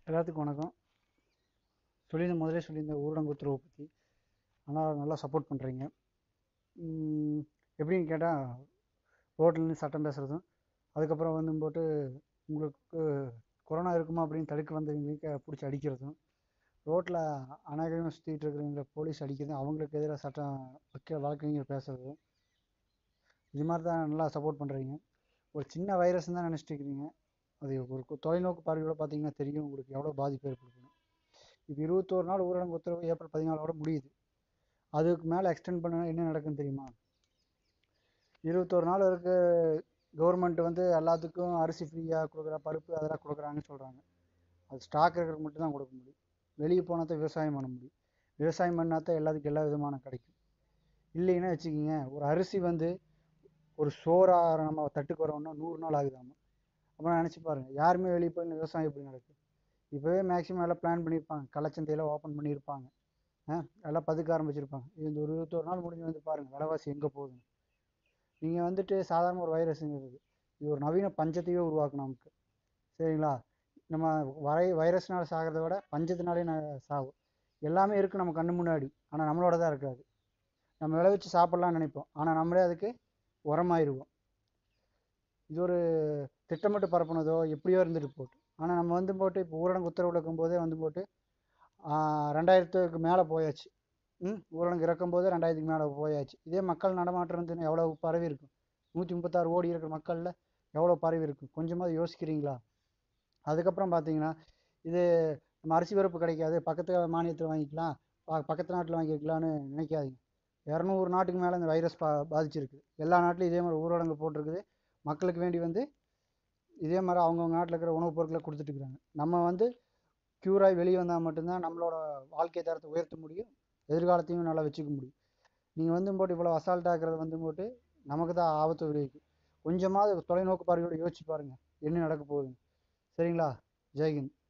எல்லாத்துக்கும் வணக்கம் சொல்லியிருந்த முதலே சொல்லியிருந்த ஊரடங்கு உத்தரவை பற்றி ஆனால் நல்லா சப்போர்ட் பண்ணுறீங்க எப்படின்னு கேட்டால் ரோட்லேருந்து சட்டம் பேசுகிறதும் அதுக்கப்புறம் வந்து போட்டு உங்களுக்கு கொரோனா இருக்குமா அப்படின்னு தடுக்க வந்தவங்களுக்கு பிடிச்சி அடிக்கிறதும் ரோட்டில் அநாகரிகமாக சுற்றிட்டு இருக்கிறவங்கள போலீஸ் அடிக்கிறதும் அவங்களுக்கு எதிராக சட்டம் வைக்க வழக்கறிஞர் பேசுகிறதும் இது மாதிரி தான் நல்லா சப்போர்ட் பண்ணுறீங்க ஒரு சின்ன வைரஸ்ன்னு தான் நினச்சிட்டு இருக்கிறீங்க அது ஒரு கு- தொலைநோக்கு பார்வையோட பார்த்தீங்கன்னா தெரியும் உங்களுக்கு எவ்வளோ பாதிப்பு ஏற்படுத்தும் இப்போ இருபத்தோரு நாள் ஊரடங்கு உத்தரவு ஏப்ரல் பதினாலோட முடியுது அதுக்கு மேலே எக்ஸ்டெண்ட் பண்ணா என்ன நடக்குன்னு தெரியுமா இருபத்தோரு நாள் இருக்க கவர்மெண்ட் வந்து எல்லாத்துக்கும் அரிசி ஃப்ரீயாக கொடுக்குறா பருப்பு அதெல்லாம் கொடுக்குறாங்கன்னு சொல்கிறாங்க அது ஸ்டாக் இருக்கிறதுக்கு மட்டும் தான் கொடுக்க முடியும் வெளியே போனால் தான் விவசாயம் பண்ண முடியும் விவசாயம் பண்ணால் தான் எல்லாத்துக்கும் எல்லா விதமான கிடைக்கும் இல்லைன்னா வச்சுக்கிங்க ஒரு அரிசி வந்து ஒரு சோறாக நம்ம தட்டுக்கு வரோம்னா நூறு நாள் ஆகுதாமா அப்புறம் நினச்சி பாருங்க யாருமே வெளியே போய் இந்த விவசாயம் எப்படி நடக்குது இப்போவே மேக்ஸிமம் எல்லாம் பிளான் பண்ணியிருப்பாங்க கள்ளச்சந்தையெல்லாம் ஓப்பன் பண்ணியிருப்பாங்க ஆ எல்லாம் பதுக்க ஆரம்பிச்சிருப்பாங்க இந்த ஒரு இருபத்தொரு நாள் முடிஞ்சு வந்து பாருங்கள் விலைவாசி எங்கே போகுதுன்னு நீங்கள் வந்துட்டு சாதாரண ஒரு வைரஸுங்கிறது இது ஒரு நவீன பஞ்சத்தையே உருவாக்கும் நமக்கு சரிங்களா நம்ம வரை வைரஸ்னால சாகிறத விட பஞ்சத்தினாலே நான் சாகும் எல்லாமே இருக்குது நம்ம கண்ணு முன்னாடி ஆனால் நம்மளோட தான் இருக்காது நம்ம விளைவிச்சு சாப்பிட்லாம்னு நினைப்போம் ஆனால் நம்மளே அதுக்கு உரமாயிருவோம் இது ஒரு திட்டமிட்டு பரப்புனதோ எப்படியோ இருந்துட்டு போட்டு ஆனால் நம்ம வந்து போட்டு இப்போ ஊரடங்கு உத்தரவு இருக்கும் போதே வந்து போட்டு ஆஹ் ரெண்டாயிரத்துக்கு மேலே போயாச்சு ம் ஊரடங்கு இறக்கும் போதே ரெண்டாயிரத்துக்கு மேலே போயாச்சு இதே மக்கள் நடமாட்டம் இருந்துன்னு எவ்வளோ பரவி இருக்கும் நூற்றி முப்பத்தாறு கோடி இருக்கிற மக்களில் எவ்வளோ பரவி இருக்கும் கொஞ்சமாவது யோசிக்கிறீங்களா அதுக்கப்புறம் பார்த்தீங்கன்னா இது நம்ம அரிசி பருப்பு கிடைக்காது பக்கத்து மாநிலத்தில் வாங்கிக்கலாம் ப- பக்கத்து நாட்டில் வாங்கிக்கலாம்னு நினைக்காதீங்க இரநூறு நாட்டுக்கு மேலே இந்த வைரஸ் பா பாதிச்சிருக்கு எல்லா நாட்டிலும் இதே மாதிரி ஊரடங்கு போட்டிருக்குது மக்களுக்கு வேண்டி வந்து இதே மாதிரி அவங்கவுங்க நாட்டில் இருக்கிற உணவுப் பொருட்களை கொடுத்துட்டு இருக்கிறாங்க நம்ம வந்து க்யூராகி வெளியே வந்தால் மட்டும்தான் நம்மளோட வாழ்க்கை தரத்தை உயர்த்த முடியும் எதிர்காலத்தையும் நல்லா வச்சுக்க முடியும் நீங்கள் வந்து போட்டு இவ்வளோ அசால்ட்டாக இருக்கிறது வந்து போட்டு நமக்கு தான் ஆபத்து விளைவிக்கும் கொஞ்சமாவது தொலைநோக்கு பார்வையோட யோசிச்சு பாருங்கள் என்ன நடக்க போகுதுன்னு சரிங்களா ஜெய்ஹிந்த்